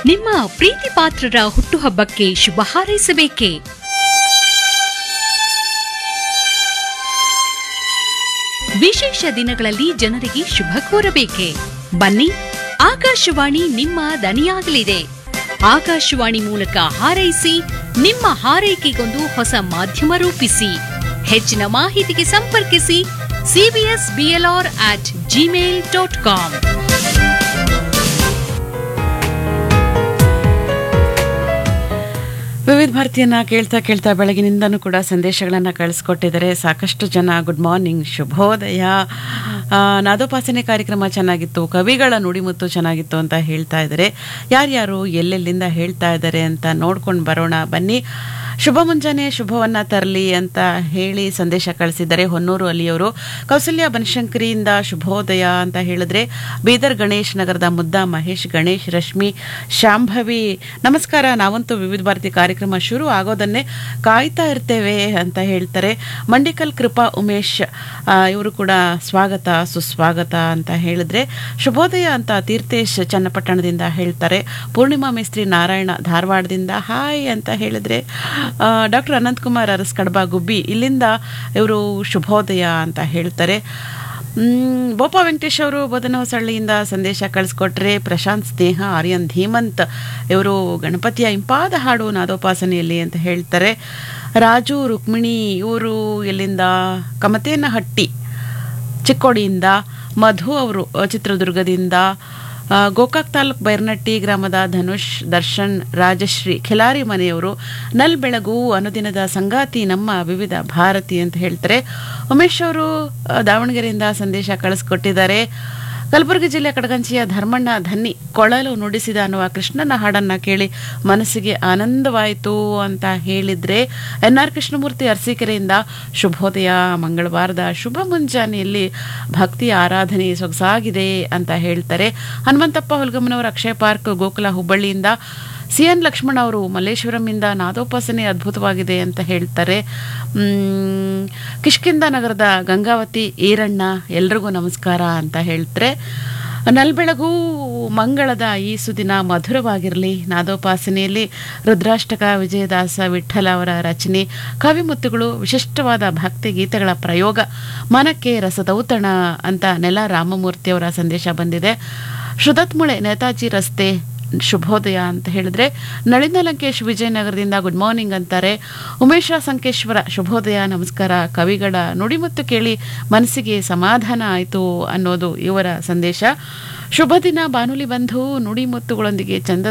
ನಿಮ್ಮ ಪ್ರೀತಿ ಪಾತ್ರರ ಹುಟ್ಟುಹಬ್ಬಕ್ಕೆ ಶುಭ ಹಾರೈಸಬೇಕೇ ವಿಶೇಷ ದಿನಗಳಲ್ಲಿ ಜನರಿಗೆ ಶುಭ ಕೋರಬೇಕೆ ಬನ್ನಿ ಆಕಾಶವಾಣಿ ನಿಮ್ಮ ದನಿಯಾಗಲಿದೆ ಆಕಾಶವಾಣಿ ಮೂಲಕ ಹಾರೈಸಿ ನಿಮ್ಮ ಹಾರೈಕೆಗೊಂದು ಹೊಸ ಮಾಧ್ಯಮ ರೂಪಿಸಿ ಹೆಚ್ಚಿನ ಮಾಹಿತಿಗೆ ಸಂಪರ್ಕಿಸಿ CBS BLR at Gmail dot com Vividh ಭಾರತಿಯನ್ನ ಕೇಳ್ತಾ ಕೇಳ್ತಾ ಬೆಳಗಿನಿಂದನೂ ಕೂಡ ಸಂದೇಶಗಳನ್ನು ಕಳಿಸ್ಕೊಟ್ಟಿದ್ದಾರೆ ಸಾಕಷ್ಟು ಜನ ಗುಡ್ ಮಾರ್ನಿಂಗ್ ಶುಭೋದಯ ಆ, ನಾದೋಪಾಸನೆ ಕಾರ್ಯಕ್ರಮ ಚೆನ್ನಾಗಿತ್ತು ಕವಿಗಳ ನುಡಿಮುತ್ತು ಚೆನ್ನಾಗಿತ್ತು ಅಂತ ಹೇಳ್ತಾ ಇದ್ದಾರೆ ಯಾರ್ಯಾರು ಎಲ್ಲೆಲ್ಲಿಂದ ಹೇಳ್ತಾ ಇದ್ದಾರೆ ಅಂತ ನೋಡ್ಕೊಂಡು ಬರೋಣ ಬನ್ನಿ ಶುಭ ಮುಂಜಾನೆ ಶುಭವನ್ನ ತರಲಿ ಅಂತ ಹೇಳಿ ಸಂದೇಶ ಕಳಿಸಿದ್ದಾರೆ ಹೊನ್ನೂರು ಅಲಿಯವರು ಕೌಸಲ್ಯ ಬನಶಂಕರಿಯಿಂದ ಶುಭೋದಯ ಅಂತ ಹೇಳಿದ್ರೆ ಬೀದರ್ ಗಣೇಶ್ ನಗರದ ಮುದ್ದ ಮಹೇಶ್ ಗಣೇಶ್ ರಶ್ಮಿ ಶಾಂಭವಿ ನಮಸ್ಕಾರ ನಾವಂತೂ ವಿವಿಧ ಭಾರತಿ ಕಾರ್ಯಕ್ರಮ ಶುರು ಆಗೋದನ್ನೇ ಕಾಯ್ತಾ ಇರ್ತೇವೆ ಅಂತ ಹೇಳ್ತಾರೆ ಮಂಡಿಕಲ್ ಕೃಪಾ ಉಮೇಶ್ ಇವರು ಕೂಡ ಸ್ವಾಗತ ಸುಸ್ವಾಗತ ಅಂತ ಹೇಳಿದ್ರೆ ಶುಭೋದಯ ಅಂತ ತೀರ್ಥೇಶ್ ಚನ್ನಪಟ್ಟಣದಿಂದ ಹೇಳ್ತಾರೆ ಪೂರ್ಣಿಮಾ ಮೇಸ್ತ್ರಿ ನಾರಾಯಣ ಧಾರವಾಡದಿಂದ ಹಾಯ್ ಅಂತ ಹೇಳಿದ್ರೆ ಡಾಕ್ಟರ್ ಅನಂತಕುಮಾರ್ ಅರಸ್ ಕಡಬ ಗುಬ್ಬಿ ಇಲ್ಲಿಂದ ಇವರು ಶುಭೋದಯ ಅಂತ ಹೇಳ್ತಾರೆ ಮ್, ಬೋಪ ವೆಂಕಟೇಶ್ ಅವರು ಬದನಹೊಸಳ್ಳಿಯಿಂದ ಸಂದೇಶ ಕಳಿಸ್ಕೊಟ್ರೆ ಪ್ರಶಾಂತ್ ಸ್ನೇಹ ಆರ್ಯನ್ ಧೀಮಂತ್ ಇವರು ಗಣಪತಿಯ ಇಂಪಾದ ಹಾಡು ನಾದೋಪಾಸನೆಯಲ್ಲಿ ಅಂತ ಹೇಳ್ತಾರೆ ರಾಜು ರುಕ್ಮಿಣಿ ಇವರು ಎಲ್ಲಿಂದ ಕಮತೇನಹಟ್ಟಿ ಚಿಕ್ಕೋಡಿಯಿಂದ ಮಧು ಅವರು ಅ, ಚಿತ್ರದುರ್ಗದಿಂದ ಆ, ಗೋಕಾಕ್ ತಾಲೂಕ್ ಬೈರ್ನಟ್ಟಿ ಗ್ರಾಮದ ಧನುಷ್ ದರ್ಶನ್ ರಾಜಶ್ರೀ ಖಿಲಾರಿ ಮನೆಯವರು ನಲ್ ಬೆಳಗು ಅನುದಿನದ ಸಂಗಾತಿ ನಮ್ಮ ವಿವಿಧ ಭಾರತಿ ಅಂತ ಹೇಳ್ತಾರೆ ಉಮೇಶ್ ಅವರು ಆ, ದಾವಣಗೆರೆಯಿಂದ ಸಂದೇಶ ಕಳಿಸ್ಕೊಟ್ಟಿದ್ದಾರೆ ಕಲಬುರಗಿ ಜಿಲ್ಲೆ ಕಡಗಂಚಿಯ ಧರ್ಮಣ್ಣ ಧನ್ನಿ ಕೊಳಲು ನುಡಿಸಿದ ಅನ್ನುವ ಕೃಷ್ಣನ ಹಾಡನ್ನ ಕೇಳಿ ಮನಸ್ಸಿಗೆ ಆನಂದವಾಯಿತು ಅಂತ ಹೇಳಿದ್ರೆ ಎನ್ ಆರ್ ಕೃಷ್ಣಮೂರ್ತಿ ಅರಸೀಕೆರೆಯಿಂದ ಶುಭೋದಯ ಮಂಗಳವಾರದ ಶುಭ ಮುಂಜಾನೆಯಲ್ಲಿ ಭಕ್ತಿ ಆರಾಧನೆ ಸೊಗಸಾಗಿದೆ ಅಂತ ಹೇಳ್ತಾರೆ ಹನುಮಂತಪ್ಪ ಹುಲ್ಗಮ್ಮನವರ ಅಕ್ಷಯ ಪಾರ್ಕ್ ಗೋಕುಲ ಹುಬ್ಬಳ್ಳಿಯಿಂದ ಸಿ ಎನ್ ಲಕ್ಷ್ಮಣ್ ಅವರು ಮಲ್ಲೇಶ್ವರಂಯಿಂದ ನಾದೋಪಾಸನೆ ಅದ್ಭುತವಾಗಿದೆ ಅಂತ ಹೇಳ್ತಾರೆ ಮ್, ಕಿಷ್ಕಿಂದ ನಗರದ ಗಂಗಾವತಿ ಈರಣ್ಣ ಎಲ್ರಿಗೂ ನಮಸ್ಕಾರ ಅಂತ ಹೇಳ್ತಾರೆ ನಲ್ಬೆಳಗು ಮಂಗಳದ ಈ ಸುದಿನ ಮಧುರವಾಗಿರಲಿ ನಾದೋಪಾಸನೆಯಲ್ಲಿ ರುದ್ರಾಷ್ಟಕ ವಿಜಯದಾಸ ವಿಠಲ ಅವರ ರಚನೆ ಕವಿಮುತ್ತುಗಳು ವಿಶಿಷ್ಟವಾದ ಭಕ್ತಿ ಗೀತೆಗಳ ಪ್ರಯೋಗ ಮನಕ್ಕೆ ರಸದೌತಣ ಅಂತ ನೆಲ ರಾಮಮೂರ್ತಿಯವರ ಸಂದೇಶ ಬಂದಿದೆ ಶ್ರುತತ್ಮುಳೆ ನೇತಾಜಿ ರಸ್ತೆ ಶುಭೋದಯ ಅಂತ ಹೇಳಿದ್ರೆ ನಳಿನ ಲಂಕೇಶ್ ವಿಜಯನಗರದಿಂದ ಗುಡ್ ಮಾರ್ನಿಂಗ್ ಅಂತಾರೆ ಉಮೇಶ ಸಂಕೇಶ್ವರ ಶುಭೋದಯ ನಮಸ್ಕಾರ ಕವಿಗಳ ನುಡಿಮುತ್ತು ಕೇಳಿ ಮನಸ್ಸಿಗೆ ಸಮಾಧಾನ ಆಯಿತು ಅನ್ನೋದು ಇವರ ಸಂದೇಶ ಶುಭ ದಿನ ಬಾನುಲಿ ಬಂಧು ನುಡಿಮುತ್ತುಗಳೊಂದಿಗೆ ಚಂದ